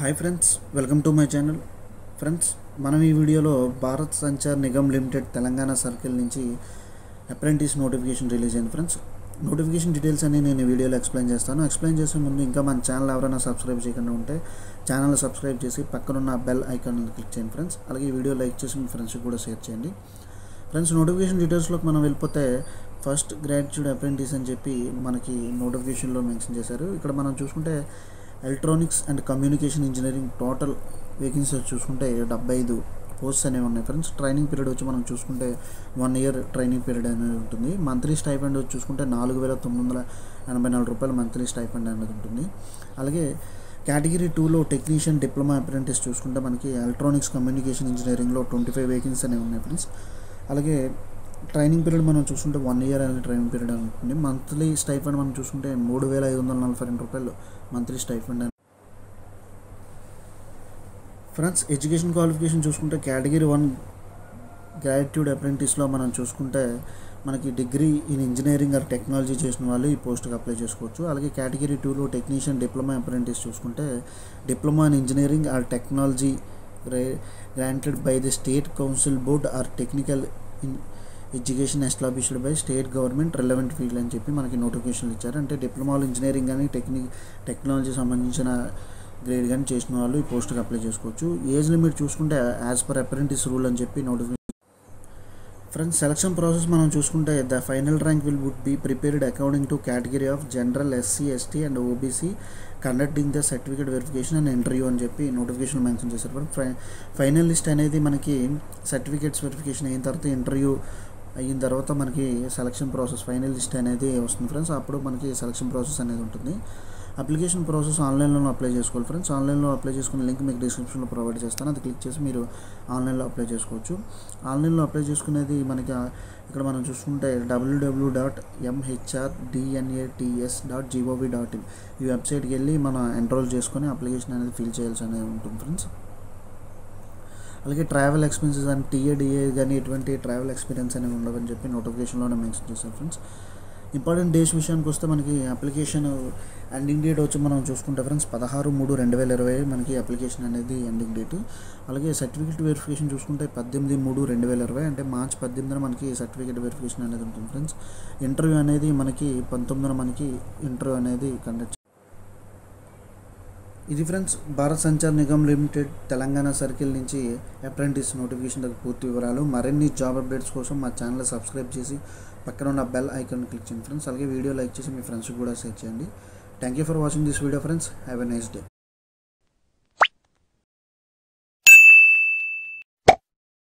hi friends welcome to my channel friends మనం ఈ వీడియోలో భారత్ సంచార్ నిగమ్ లిమిటెడ్ తెలంగాణ సర్కిల్ నుంచి అప్రెంటిస్ నోటిఫికేషన్ రిలీజ్ అయింది ఫ్రెండ్స్ నోటిఫికేషన్ డీటెయిల్స్ అన్ని నేను ఈ వీడియోలో ఎక్స్ప్లెయిన్ చేస్తాను ఎక్స్ప్లెయిన్ చేసే ముందు ఇంకా మన ఛానల్ ఎవరైనా సబ్స్క్రైబ్ చేయకుండా ఉంటే ఛానల్ సబ్స్క్రైబ్ చేసి పక్కనున్న బెల్ ఐకాన్ క్లిక్ చేయండి ఫ్రెండ్స్ అలాగే ఈ వీడియో లైక్ చేసి మీ ఫ్రెండ్స్కి కూడా షేర్ చేయండి ఫ్రెండ్స్ నోటిఫికేషన్ డీటెయిల్స్లోకి మనం వెళ్ళిపోతే ఫస్ట్ గ్రాడ్యుయేట్ అప్రెంటిస్ అని చెప్పి మనకి నోటిఫికేషన్లో మెన్షన్ చేశారు ఇక్కడ మనం చూసుకుంటే electronics and communication engineering total vacancy చూసుకుంటే డెబ్బై ఐదు పోస్ట్స్ అనేవి ఉన్నాయి ఫ్రెండ్స్ ట్రైనింగ్ పీరియడ్ వచ్చి మనం చూసుకుంటే వన్ ఇయర్ ట్రైనింగ్ పీరియడ్ అనేది ఉంటుంది మంత్లీ స్టైఫండ్ వచ్చి చూసుకుంటే నాలుగు వేల తొమ్మిది వందల ఎనభై నాలుగు రూపాయలు మంత్లీ స్టైఫండ్ అనేది ఉంటుంది అలాగే కేటగిరీ టూలో టెక్నీషియన్ డిప్లొమా అప్రెంటిస్ చూసుకుంటే మనకి ఎలక్ట్రానిక్స్ కమ్యూనికేషన్ ఇంజనీరింగ్లో ట్వంటీ ఫైవ్ వేకెన్సీ అనేవి ఉన్నాయి ఫ్రెండ్స్ అలాగే ట్రైనింగ్ పీరియడ్ మనం చూసుకుంటే వన్ ఇయర్ అనేది ట్రైనింగ్ పీరియడ్ ఉంటుంది మంత్లీ స్టైఫండ్ మనం చూసుకుంటే మూడు వేల ఐదు వందల నలభై రెండు రూపాయలు monthly stipend friends education qualification చూసుకుంటే కేటగిరీ వన్ గ్రాడ్యుయేట్ అప్రెంటిస్లో మనం చూసుకుంటే మనకి degree in engineering or technology చేసిన వాళ్ళు ఈ పోస్ట్కి అప్లై చేసుకోవచ్చు అలాగే కేటగిరీ టూలో టెక్నీషియన్ డిప్లొమా అప్రెంటిస్ చూసుకుంటే diploma in engineering or technology granted by the state council board or technical in education established by state government relevant field అని చెప్పి మనకి నోటిఫికేషన్లు ఇచ్చారు అంటే డిప్లొమాలో ఇంజనీరింగ్ కానీ టెక్నిక్ టెక్నాలజీ సంబంధించిన గ్రేడ్ కానీ చేసిన వాళ్ళు ఈ పోస్ట్కి అప్లై చేసుకోవచ్చు ఏజ్ లిమిట్ చూసుకుంటే యాజ్ పర్ అప్రెంటిస్ రూల్ అని చెప్పి నోటిఫికేషన్ ఫ్రెండ్స్ సెలక్షన్ ప్రాసెస్ మనం చూసుకుంటే the final rank will would be prepared according to category of general SC ST and OBC conducting the certificate verification and interview అని చెప్పి notification mention చేశారు ఫై final list అనేది మనకి certificates verification అయిన తర్వాత interview అయిన తర్వాత మనకి సెలక్షన్ ప్రాసెస్ ఫైనల్ లిస్ట్ అనేది వస్తుంది ఫ్రెండ్స్ అప్పుడు మనకి సెలక్షన్ ప్రాసెస్ అనేది ఉంటుంది అప్లికేషన్ ప్రాసెస్ ఆన్లైన్లో అప్లై చేసుకోవాలి ఫ్రెండ్స్ ఆన్లైన్లో అప్లై చేసుకునే లింక్ మీకు డిస్క్రిప్షన్లో ప్రొవైడ్ చేస్తాను అది క్లిక్ చేసి మీరు ఆన్లైన్లో అప్లై చేసుకోవచ్చు ఆన్లైన్లో అప్లై చేసుకునేది మనకి ఇక్కడ మనం చూసుకుంటే WWW dot MHR DNATS dot GOV dot in ఈ వెబ్సైట్కి వెళ్ళి మనం ఎన్రోల్ చేసుకొని అప్లికేషన్ అనేది ఫిల్ చేయాల్సి అనేది ఉంటుంది ఫ్రెండ్స్ అలాగే ట్రావెల్ ఎక్స్పెన్సెస్ అండ్ టీఏడిఏ కానీ ఎటువంటి ట్రావెల్ ఎక్స్పీరియన్స్ అనేవి ఉండవని చెప్పి నోటిఫికేషన్లోనే మెన్షన్ చేశారు ఫ్రెండ్స్ ఇంపార్టెంట్ డేస్ విషయానికి వస్తే మనకి అప్లికేషన్ ఎండింగ్ డేట్ వచ్చి మనం చూసుకుంటే ఫ్రెండ్స్ పదహారు మూడు రెండు వేల ఇరవై మనకి అప్లికేషన్ అనేది ఎండింగ్ డేట్ అలాగే సర్టిఫికేట్ వెరిఫికేషన్ చూసుకుంటే పద్దెనిమిది మూడు రెండు వేల ఇరవై అంటే మార్చ్ పద్దెనిమిదిన మనకి సర్టిఫికేట్ వెరిఫికేషన్ అనేది ఉంటుంది ఫ్రెండ్స్ ఇంటర్వ్యూ అనేది మనకి పంతొమ్మిదిన మనకి ఇంటర్వ్యూ అనేది కండక్ట్ ఇది friends Bharat Sanchar Nigam limited Telangana circle నుంచి అప్రెంటిస్ నోటిఫికేషన్ దగ్గర పూర్తి వివరాలు మరిన్ని జాబ్ అప్డేట్స్ కోసం మా ఛానల్ సబ్స్క్రైబ్ చేసి పక్కన ఉన్న బెల్ ఐకాన్ క్లిక్ చేయండి ఫ్రెండ్స్ అలాగే వీడియో లైక్ చేసి మీ ఫ్రెండ్స్కి కూడా షేర్ చేయండి thank you for watching this video friends have a nice day